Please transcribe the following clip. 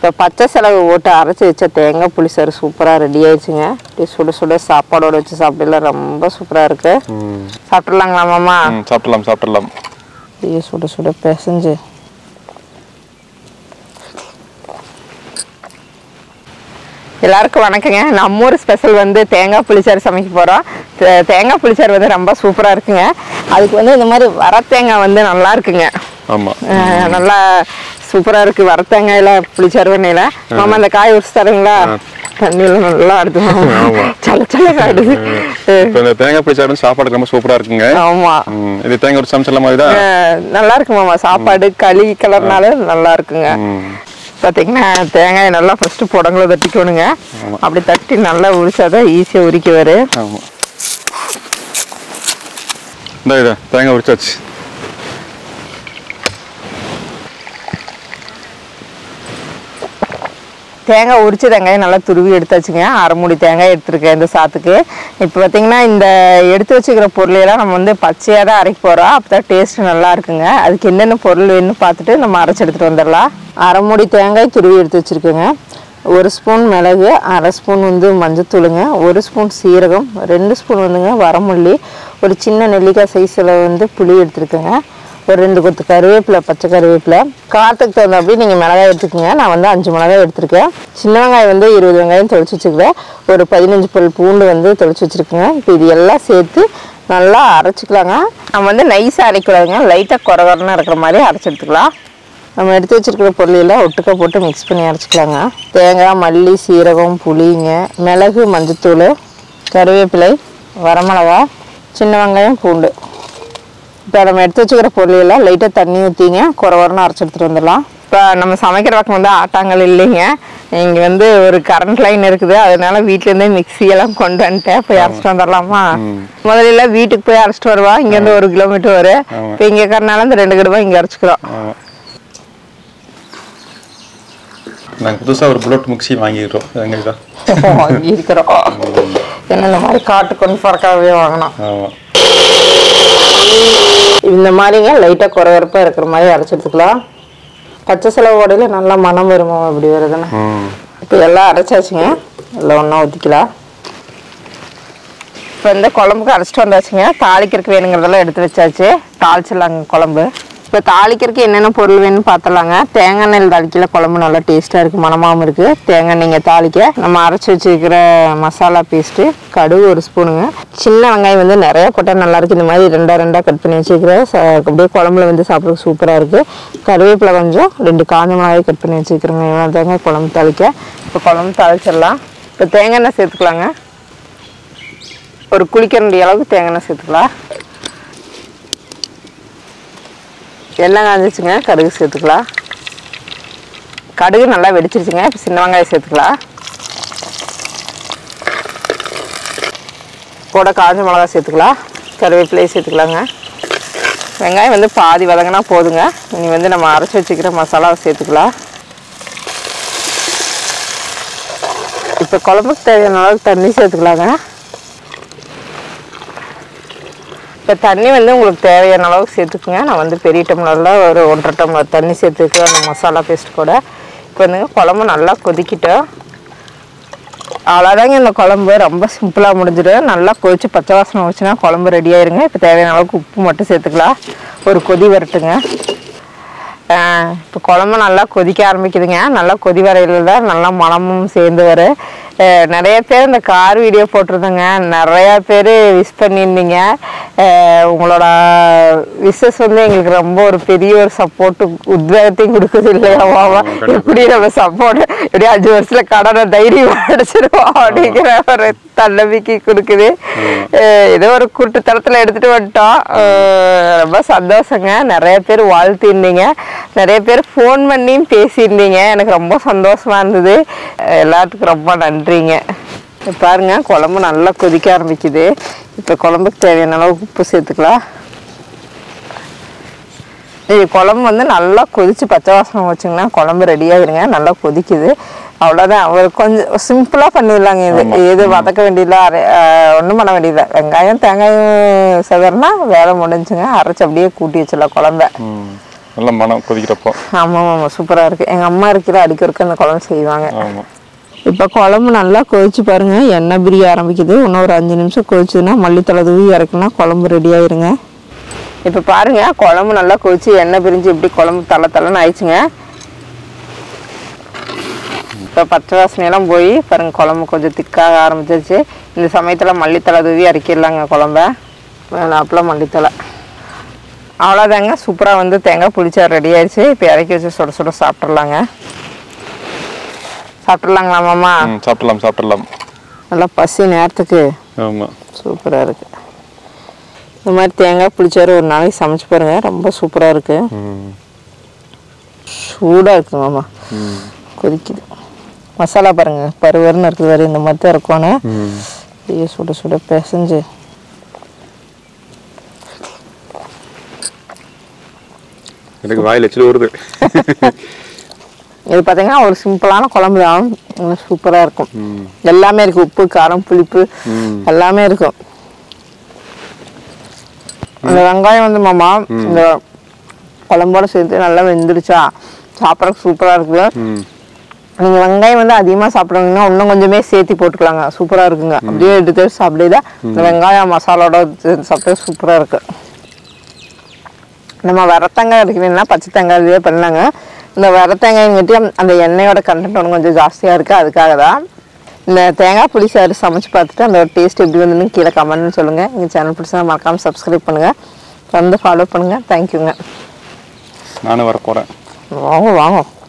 இப்போ பச்சை செலவு போட்டு அரைச்சி வச்ச தேங்காய் புளிசாறு சூப்பராக ரெடி ஆயிடுச்சுங்க இப்படி சுட சுட சாப்பாடோட வச்சு சாப்பிடல ரொம்ப சூப்பராக இருக்கு ம் சாப்பிட்றலாங்களா மாமா ம் சாப்பிடலாம் சாப்பிடலாம் அப்படியே சுட சுட பிசைஞ்சு எல்லாருக்கும் வணக்கங்க நம்ம ஊர் ஸ்பெஷல் வந்து தேங்காய் புளிச்சாறு சமைக்க போகிறோம் தேங்காய் புளிச்சாறு வந்து ரொம்ப சூப்பராக இருக்குங்க அதுக்கு வந்து இந்த மாதிரி வர தேங்காய் வந்து நல்லா இருக்குங்க ஆமாம் அஹ் நல்லா சூப்பராக இருக்குது வர தேங்காயில் புளிச்சாறு பண்ணையில் மாமா அந்த காய் உரிச்சு தருங்களா தண்ணியில் நல்லா அடுத்து ஆமா. சல சல ஆடுது இப்போ இந்த தேங்காய் புளி சாதம் சாப்பாடுக்கு ரொம்ப சூப்பராக இருக்குங்க ஆமாம் ம் இது தேங்காய் ஒரு சமைச்சல மாதிரி தான் அஹ் நல்லா இருக்கு மாமா சாப்பாடு களி கலர்னால நல்லா இருக்குங்க ம் பார்த்தீங்கன்னா தேங்காயை நல்லா ஃபஸ்ட்டு புடங்களை தட்டிக்கணுங்க அப்படி தட்டி நல்லா உரிச்சாதான் ஈஸியாக உரிக்க வரும் ஆமாம் இந்த இது தேங்காய் உரிச்சாச்சு தேங்காய் உரிச்ச தேங்காயை நல்லா துருவி எடுத்தாச்சுங்க அரை மூடி தேங்காய் எடுத்துருக்கேன் இந்த சாத்துக்கு இப்போ பார்த்தீங்கன்னா இந்த எடுத்து வச்சுக்கிற பொருளையெல்லாம் நம்ம வந்து பச்சையாக தான் அரைக்க போகிறோம் அப்போ தான் டேஸ்ட் நல்லா இருக்குங்க அதுக்கு என்னென்ன பொருள் வேணும்னு பார்த்துட்டு நம்ம அரைச்சி எடுத்துகிட்டு வந்துடலாம் அரை மூடி தேங்காய் துருவி எடுத்து வச்சுருக்கேங்க ஒரு ஸ்பூன் மிளகு அரை ஸ்பூன் வந்து மஞ்சத்தூளுங்க ஒரு ஸ்பூன் சீரகம் ரெண்டு ஸ்பூன் வந்துங்க வரமல்லி ஒரு சின்ன நெல்லிக்காய் சைஸில் வந்து புளி எடுத்துருக்கேங்க ஒரு ரெண்டு கொத்து கருவேப்பிலை பச்சை கருவேப்பிலை காரத்துக்கு தகுந்தாப்படி நீங்கள் மிளகாய் எடுத்துக்கோங்க நான் வந்து அஞ்சு மிளகாய் எடுத்திருக்கேன் சின்ன வெங்காயம் வந்து இருபது வெங்காயம் தொளிச்சு வச்சுக்கிறேன் ஒரு பதினஞ்சு பல் பூண்டு வந்து தொளிச்சு வச்சுருக்கேங்க இப்போ இது எல்லாம் சேர்த்து நல்லா அரைச்சிக்கலாங்க நம்ம வந்து நைஸாக அரைக்கூடாதுங்க லைட்டாக குறவரன்னு இருக்கிற மாதிரி அரைச்சி எடுத்துக்கலாம் நம்ம எடுத்து வச்சிருக்கிற பொருளையெல்லாம் ஒட்டுக்க போட்டு மிக்ஸ் பண்ணி அரைச்சிக்கலாங்க தேங்காய் மல்லி சீரகம் புளிங்க மிளகு மஞ்சத்தூள் கருவேப்பிலை வரமிளகா சின்ன வெங்காயம் பூண்டு இப்போ நம்ம எடுத்து வச்சுக்கிற பொருளையெல்லாம் லைட்டாக தண்ணி ஊற்றிங்க குறவரன்னு அரைச்சி எடுத்துகிட்டு வந்துடலாம் இப்போ நம்ம சமைக்கிற பக்கம் வந்து ஆட்டாங்கல் இல்லைங்க இங்கே வந்து ஒரு கரண்ட் லைன் இருக்குது அதனால வீட்டிலேருந்தே மிக்ஸியெல்லாம் கொண்டு வந்துட்டேன் போய் அரைச்சிட்டு வந்துடலாமா முதல்ல வீட்டுக்கு போய் அரைச்சிட்டு வருவா இங்கேருந்து ஒரு கிலோமீட்டர் வரும் ஆமா. இப்போ இங்கே இருக்கிறனால இந்த ரெண்டு கிலோ இங்கே அரைச்சிக்கிறோம் ஆமாம் நாங்கள் புதுசாக ஒரு புல்லட் மிக்ஸி வாங்கிக்கிறோம் எங்கள் தான் வாங்கி இருக்கிறோம் ஏன்னா இந்த மாதிரி காட்டு கொண்டு பறக்காவே வாங்கினோம் ஆமாம் இந்த மாதிரிங்க லைட்டாக குறவரப்பாக இருக்கிற மாதிரி அரைச்சி எடுத்துக்கலாம் பச்சை செலவு உடையில நல்லா மனம் வருமா அப்படி வருதுன்னு ம் இப்போ எல்லாம் அரைச்சாச்சுங்க எல்லாம் ஒன்றா ஊற்றிக்கலாம் இப்போ இந்த குழம்புக்கு அரைச்சிட்டு வந்தாச்சுங்க தாளிக்கிறதுக்கு வேணுங்கிறதெல்லாம் எடுத்து வச்சாச்சு தாளிச்சிடலாங்க குழம்பு இப்போ தாளிக்கிறதுக்கு என்னென்ன பொருள் வேணும்னு பார்த்துலாங்க தேங்காய் எண்ணெயில் தாளிக்கல குழம்பு நல்லா டேஸ்ட்டாக இருக்குது மணமாகவும் இருக்குது தேங்காய் எண்ணெய்ங்க தாளிக்க நம்ம அரைச்சி வச்சுருக்கிற மசாலா பேஸ்ட்டு கடுகு ஒரு ஸ்பூனுங்க சின்ன வெங்காயம் வந்து நிறைய போட்டால் நல்லா இருக்கு இந்த மாதிரி ரெண்டா ரெண்டாக கட் பண்ணி வச்சுக்கிறேன் ச- அப்படியே குழம்புல வந்து சாப்பிட்றதுக்கு சூப்பராக இருக்குது கருவேப்பிலை கொஞ்சம் ரெண்டு காஞ்ச மிளகாய் கட் பண்ணி வச்சுக்கிறேங்க இவ்வளோ தேங்காய் குழம்பு தாளிக்க இப்போ குழம்பு தாளிச்சிடலாம் இப்போ தேங்காய் எண்ணெய் சேர்த்துக்கலாங்க ஒரு குளிக்கரண்டி அளவுக்கு தேங்காய் எண்ணெய் சேர்த்துக்கலாம் எண்ணெய் காஞ்சிச்சுங்க கடுகு சேர்த்துக்கலாம் கடுகு நல்லா வெடிச்சிருச்சுங்க இப்போ சின்ன வெங்காயம் சேர்த்துக்கலாம் கூட காஞ்ச மிளகா சேர்த்துக்கலாம் கருவேப்பிலையை சேர்த்துக்கலாங்க வெங்காயம் வந்து பாதி வதங்கினா போதுங்க இனி வந்து நம்ம அரைச்சி வச்சுக்கிற மசாலாவை சேர்த்துக்கலாம் இப்போ குழம்புக்கு தேவையான அளவுக்கு தண்ணி சேர்த்துக்கலாங்க இப்போ தண்ணி வந்து உங்களுக்கு தேவையான அளவுக்கு சேர்த்துக்குங்க நான் வந்து பெரிய டம்ளரில் ஒரு ஒன்றரை டம்ளர் தண்ணி சேர்த்துக்கிறேன் அந்த மசாலா பேஸ்ட் கூட இப்போ வந்துங்க குழம்பு நல்லா கொதிக்கிட்டோம் அவ்வளோதாங்க இந்த குழம்பு ரொம்ப சிம்பிளாக முடிஞ்சிடும் நல்லா கொதிச்சு பச்சை வாசனை வச்சுன்னா குழம்பு ரெடி ஆயிருங்க இப்போ தேவையான அளவுக்கு உப்பு மட்டும் சேர்த்துக்கலாம் ஒரு கொதி வரட்டுங்க இப்போ குழம்பு நல்லா கொதிக்க ஆரம்பிக்குதுங்க நல்லா கொதி வரையில தான் நல்லா மணமும் சேர்ந்து வரும் அஹ் நிறைய பேர் இந்த கார் வீடியோ போட்டிருந்தேங்க நிறைய பேர் விஷ் பண்ணியிருந்தீங்க அஹ் உங்களோட விஷஸ் வந்து எங்களுக்கு ரொம்ப ஒரு பெரிய ஒரு சப்போர்ட் உத்வேகத்தையும் கொடுக்குது இல்லையா மாமா எப்படி நம்ம சப்போர்ட் எப்படி அஞ்சு வருஷத்துல கடனை தைரியம் அடைச்சிருவோம் அப்படிங்கிற ஒரு தன்னம்பிக்கை கொடுக்குது அஹ் ஏதோ ஒரு கூட்டுத்தளத்தில் எடுத்துட்டு வந்துட்டோம் அஹ் ரொம்ப சந்தோஷங்க நிறைய பேர் வாழ்த்திருந்தீங்க நிறைய பேர் ஃபோன் பண்ணியும் பேசியிருந்தீங்க எனக்கு ரொம்ப சந்தோஷமா இருந்தது அஹ் எல்லாத்துக்கும் ரொம்ப நன்றிங்க இப்ப பாருங்க குழம்பு நல்லா கொதிக்க ஆரம்பிக்குது இப்போ குழம்புக்கு தேவையான அளவுக்கு உப்பு சேர்த்துக்கலாம் இது குழம்பு வந்து நல்லா கொதிச்சு பச்சை வாசனை வச்சிங்கன்னா குழம்பு ரெடி ஆகிருங்க நல்லா கொதிக்குது அவ்வளோதான் ஒரு கொஞ்சம் சிம்பிளாக பண்ணிடலாங்க இது எது வதக்க வேண்டியதில்ல அரை ஒன்றும் பண்ண வேண்டியதில்லை வெங்காயம் தேங்காயம் செதறனா வேலை முடிஞ்சுங்க அரைச்சி அப்படியே கூட்டி வச்சிடலாம் குழம்ப ம் நல்ல மனம் கொதிக்கிறப்போ ஆமாம் ஆமாம் சூப்பராக இருக்குது எங்கள் அம்மா இருக்கிற அடிக்கிறதுக்கு அந்த குழம்பு செய்வாங்க ஆமாம் இப்போ குழம்பு நல்லா கொதிச்சு பாருங்க எண்ணெய் பிரிய ஆரம்பிக்குது இன்னும் ஒரு அஞ்சு நிமிஷம் கொதிச்சுதுன்னா மல்லித்தலை தூவி இறக்குனா குழம்பு ரெடி ஆயிருங்க இப்போ பாருங்க குழம்பு நல்லா கொதிச்சு எண்ணெய் பிரிஞ்சு இப்படி குழம்பு தலை தலைன்னு ஆயிடுச்சுங்க இப்போ பச்சை வாசனையெல்லாம் போய் பாருங்க குழம்பு கொஞ்சம் திக்காக ஆரம்பிச்சிருச்சு இந்த சமயத்தில் மல்லித்தலை தூவி இறக்கிடலாங்க குழம்ப வேணாப்பில் மல்லித்தலை அவ்வளோதாங்க சூப்பராக வந்து தேங்காய் புளிச்சாறு ரெடி ஆயிடுச்சு இப்போ இறக்கி வச்சு சுட சுட சாப்பிட்றலாங்க சாப்பிட்றலாங்களா மாமா ம் சாப்பிடலாம் சாப்பிடலாம் நல்லா பசி நேரத்துக்கு ஆமாம் சூப்பராக இருக்குது இந்த மாதிரி தேங்காய் புளிச்சாறு ஒரு நாளைக்கு சமைச்சு பாருங்க ரொம்ப சூப்பராக இருக்குது ம் சூடாக இருக்குது மாமா ம் கொதிக்குது மசாலா பாருங்க பருவருன்னு இருக்குது வேறு இந்த மாதிரி தான் இருக்கணும் ம் அப்படியே சுட சுட பிசைஞ்சு எனக்கு வாயில் எச்சில் வருது இது பார்த்தீங்கன்னா ஒரு சிம்பிளான குழம்பு தான் சூப்பராக இருக்கும் ம் எல்லாமே இருக்குது உப்பு காரம் புளிப்பு ம் எல்லாமே இருக்கும் அந்த வெங்காயம் வந்து மாமா இந்த குழம்போட சேர்த்து நல்லா வெந்துடுச்சா சாப்பிட்றதுக்கு சூப்பராக இருக்குது ம் நீங்கள் வெங்காயம் வந்து அதிகமாக சாப்பிட்றீங்கன்னா இன்னும் கொஞ்சமே சேர்த்து போட்டுக்கலாங்க சூப்பராக இருக்குங்க அப்படியே எடுத்து சாப்பிடுதா இந்த வெங்காயம் மசாலோட சேர்த்து சாப்பிட்டா சூப்பராக இருக்கு நம்ம வரத்தங்காய் இருக்கிறீங்கன்னா பச்சை தேங்காய் இதுவே பண்ணலாங்க இந்த வரத்தங்காய்ங்கிட்ட அந்த எண்ணெயோட கண்டென்ட் ஒன்று கொஞ்சம் ஜாஸ்தியாக இருக்குது அதுக்காக தான் இந்த தேங்காய் புளி சாறு சமைச்சு பார்த்துட்டு அந்த டேஸ்ட் எப்படி வந்துன்னு கீழே கமெண்ட்னு சொல்லுங்கள் எங்கள் சேனல் பிடிச்சா மறக்காமல் சப்ஸ்கிரைப் பண்ணுங்கள் வந்து ஃபாலோ பண்ணுங்கள் தேங்க்யூங்க நானும் வர போகிறேன் வாங்க வாங்க